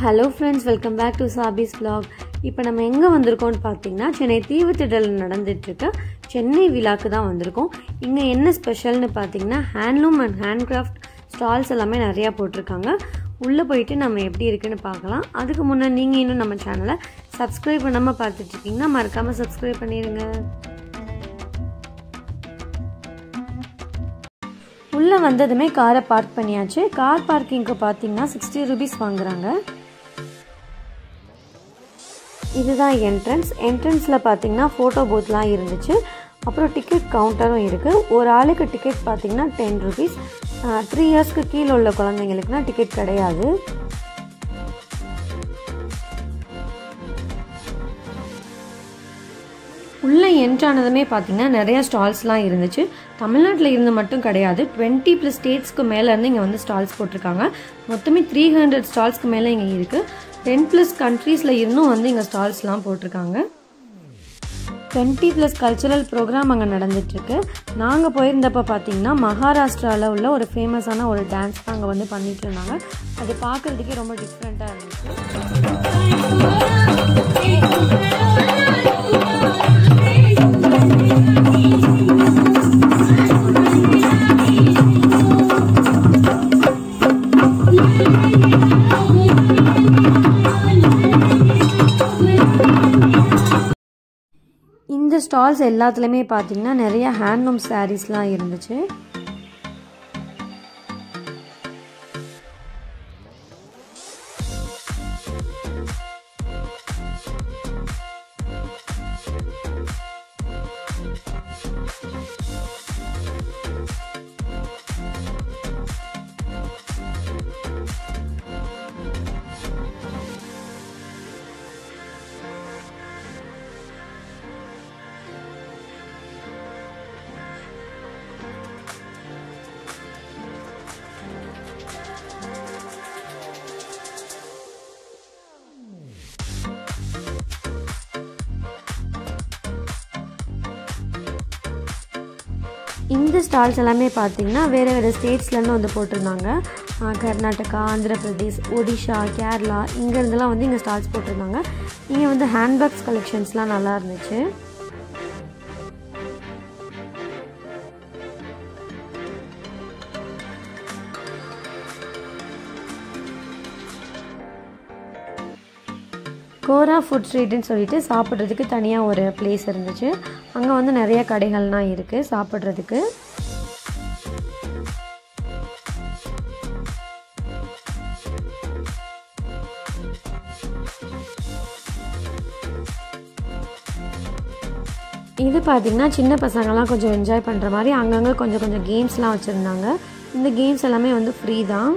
hello friends welcome back to சாபிஸ் vlog இப்போ நம்ம எங்கே வந்திருக்கோம்னு பார்த்தீங்கன்னா சென்னை தீவுத்திடலில் நடந்துட்டுருக்க சென்னை விழாக்கு தான் வந்திருக்கோம் இங்கே என்ன ஸ்பெஷல்னு பார்த்தீங்கன்னா ஹேண்ட்லூம் அண்ட் ஹேண்ட்கிராஃப்ட் ஸ்டால்ஸ் எல்லாமே நிறையா போட்டிருக்காங்க உள்ளே போயிட்டு நம்ம எப்படி இருக்குன்னு பார்க்கலாம் அதுக்கு முன்னே நீங்கள் இன்னும் நம்ம சேனலை சப்ஸ்கிரைப் பண்ணாமல் பார்த்துட்ருக்கீங்கன்னா மறக்காமல் சப்ஸ்கிரைப் பண்ணிடுங்க உள்ளே வந்ததுமே காரை பார்க் பண்ணியாச்சு கார் பார்க்கிங்க்கு பார்த்தீங்கன்னா சிக்ஸ்டி ருபீஸ் வாங்குறாங்க இதுதான் என்ட்ரன்ஸ் என்ட்ரன்ஸில் பார்த்தீங்கன்னா ஃபோட்டோ பூத்லாம் இருந்துச்சு அப்புறம் டிக்கெட் கவுண்டரும் இருக்குது ஒரு ஆளுக்கு டிக்கெட் பார்த்தீங்கன்னா டென் ருபீஸ் த்ரீ இயர்ஸ்க்கு கீழே உள்ள குழந்தைங்களுக்குனா டிக்கெட் கிடையாது உள்ளே என்ட்ரானதுமே பார்த்தீங்கன்னா நிறையா ஸ்டால்ஸ்லாம் இருந்துச்சு தமிழ்நாட்டில் இருந்து மட்டும் கிடையாது டுவெண்ட்டி ப்ளஸ் ஸ்டேட்ஸ்க்கு மேலேருந்து இங்கே வந்து ஸ்டால்ஸ் போட்டிருக்காங்க மொத்தமே த்ரீ ஹண்ட்ரட் ஸ்டால்ஸ்க்கு மேலே இங்கே இருக்குது டென் ப்ளஸ் கண்ட்ரீஸில் இருந்தும் வந்து இங்கே ஸ்டால்ஸ்லாம் போட்டிருக்காங்க டுவெண்ட்டி ப்ளஸ் கல்ச்சுரல் ப்ரோக்ராம் அங்கே நடந்துட்டுருக்கு நாங்கள் போயிருந்தப்போ பார்த்தீங்கன்னா மகாராஷ்டிராவில் உள்ள ஒரு ஃபேமஸான ஒரு டான்ஸ் தான் அங்கே வந்து பண்ணிட்டு இருந்தாங்க அது பார்க்குறதுக்கே ரொம்ப டிஃப்ரெண்ட்டாக இருந்துச்சு இந்த ஸ்டால்ஸ் எல்லாத்துலேயுமே பார்த்தீங்கன்னா நிறைய ஹேண்ட்லூம் சாரீஸ்லாம் இருந்துச்சு இந்த ஸ்டால்ஸ் எல்லாமே பார்த்தீங்கன்னா வேறு வேறு ஸ்டேட்ஸ்லேருந்து வந்து போட்டிருந்தாங்க கர்நாடகா ஆந்திர பிரதேஷ் ஒடிஷா கேரளா இங்கேருந்துலாம் வந்து இங்கே ஸ்டால்ஸ் போட்டிருந்தாங்க இங்கே வந்து ஹேண்ட்பேக்ஸ் கலெக்ஷன்ஸ்லாம் நல்லா இருந்துச்சு கோரா ஃபுட் ஸ்ட்ரீட்னு சொல்லிட்டு சாப்பிட்றதுக்கு தனியாக ஒரு பிளேஸ் இருந்துச்சு அங்கே வந்து நிறைய கடைகள்லாம் இருக்குது சாப்பிட்றதுக்கு இது பார்த்திங்கன்னா சின்ன பசங்கள்லாம் கொஞ்சம் என்ஜாய் பண்ணுற மாதிரி அங்கங்கே கொஞ்சம் கொஞ்சம் கேம்ஸ்லாம் வச்சுருந்தாங்க இந்த கேம்ஸ் எல்லாமே வந்து ஃப்ரீ தான்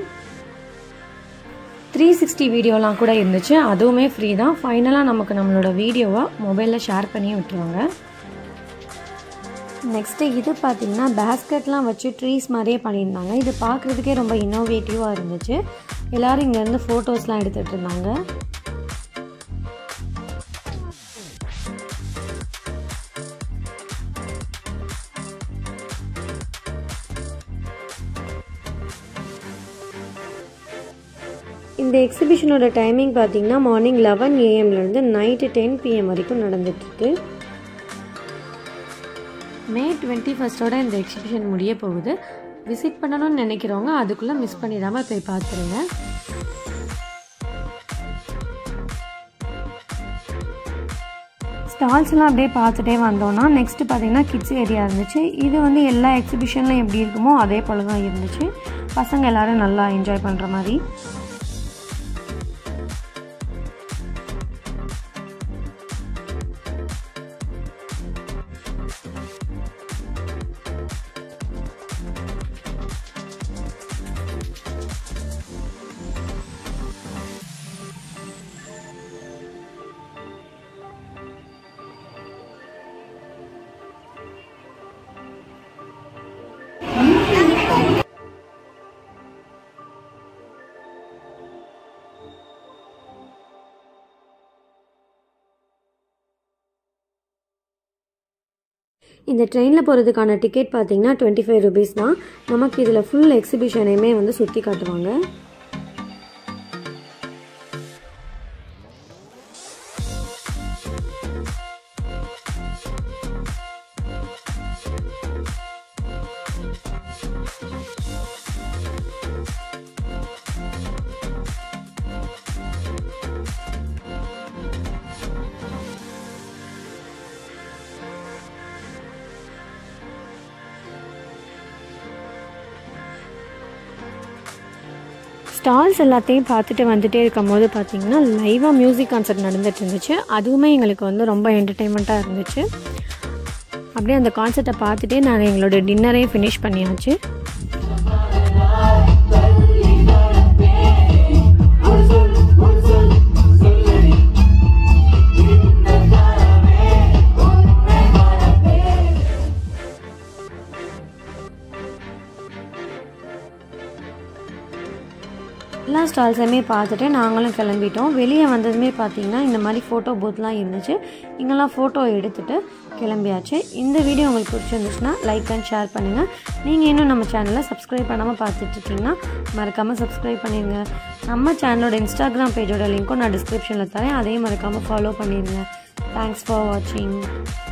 த்ரீ சிக்ஸ்டி வீடியோலாம் கூட இருந்துச்சு அதுவுமே ஃப்ரீ தான் ஃபைனலாக நமக்கு நம்மளோட வீடியோவை மொபைலில் ஷேர் பண்ணி விட்டுருவாங்க நெக்ஸ்ட்டு இது பார்த்திங்கன்னா பேஸ்கெட்லாம் வச்சு ட்ரீஸ் மாதிரியே பண்ணியிருந்தாங்க இது பார்க்குறதுக்கே ரொம்ப இன்னோவேட்டிவாக இருந்துச்சு எல்லோரும் இங்கேருந்து ஃபோட்டோஸ்லாம் எடுத்துகிட்டு இருந்தாங்க இந்த எக்ஸிபிஷனோட டைமிங் பார்த்தீங்கன்னா மார்னிங் லெவன் ஏஎம்லேருந்து நைட்டு டென் பிஎம் வரைக்கும் நடந்துட்டுருக்கு மே டுவெண்ட்டி ஃபஸ்ட்டோட இந்த எக்ஸிபிஷன் முடிய போகுது விசிட் பண்ணணும்னு நினைக்கிறவங்க அதுக்குள்ளே மிஸ் பண்ணிடாமல் போய் பார்த்துருங்க ஸ்டால்ஸ்லாம் அப்படியே பார்த்துட்டே வந்தோன்னா நெக்ஸ்ட்டு பார்த்தீங்கன்னா கிட்ஸ் ஏரியா இருந்துச்சு இது வந்து எல்லா எக்ஸிபிஷன்லையும் எப்படி இருக்குமோ அதே போல் தான் இருந்துச்சு பசங்க எல்லோரும் நல்லா என்ஜாய் பண்ணுற மாதிரி இந்த ட்ரெயினில் போகிறதுக்கான டிக்கெட் பார்த்தீங்கன்னா டுவெண்ட்டி ஃபைவ் ருபீஸ் தான் நமக்கு இதில் ஃபுல் எக்ஸிபிஷனையுமே வந்து சுற்றி காட்டுவாங்க ஸ்டால்ஸ் எல்லாத்தையும் பார்த்துட்டு வந்துட்டே இருக்கும்போது பார்த்தீங்கன்னா லைவாக மியூசிக் கான்சர்ட் நடந்துட்டு இருந்துச்சு அதுவுமே எங்களுக்கு வந்து ரொம்ப என்டர்டெயின்மெண்ட்டாக இருந்துச்சு அப்படியே அந்த கான்சர்ட்டை பார்த்துட்டே நாங்கள் எங்களோட டின்னரையும் ஃபினிஷ் பண்ணியாச்சு எல்லா ஸ்டால்ஸையுமே பார்த்துட்டு நாங்களும் கிளம்பிட்டோம் வெளியே வந்ததுமே பார்த்தீங்கன்னா இந்த மாதிரி ஃபோட்டோ பூத்லாம் இருந்துச்சு இங்கெல்லாம் ஃபோட்டோ எடுத்துகிட்டு கிளம்பியாச்சு இந்த வீடியோ உங்களுக்கு பிடிச்சிருந்துச்சுன்னா லைக் அண்ட் ஷேர் பண்ணுங்கள் நீங்கள் இன்னும் நம்ம சேனலை சப்ஸ்கிரைப் பண்ணாமல் பார்த்துட்ருக்கீங்கன்னா மறக்காமல் சப்ஸ்கிரைப் பண்ணிடுங்க நம்ம சேனலோட இன்ஸ்டாகிராம் பேஜோட லிங்க்கும் நான் டிஸ்கிரிப்ஷனில் தரேன் அதையும் மறக்காமல் ஃபாலோ பண்ணிடுங்க தேங்க்ஸ் ஃபார் வாட்சிங்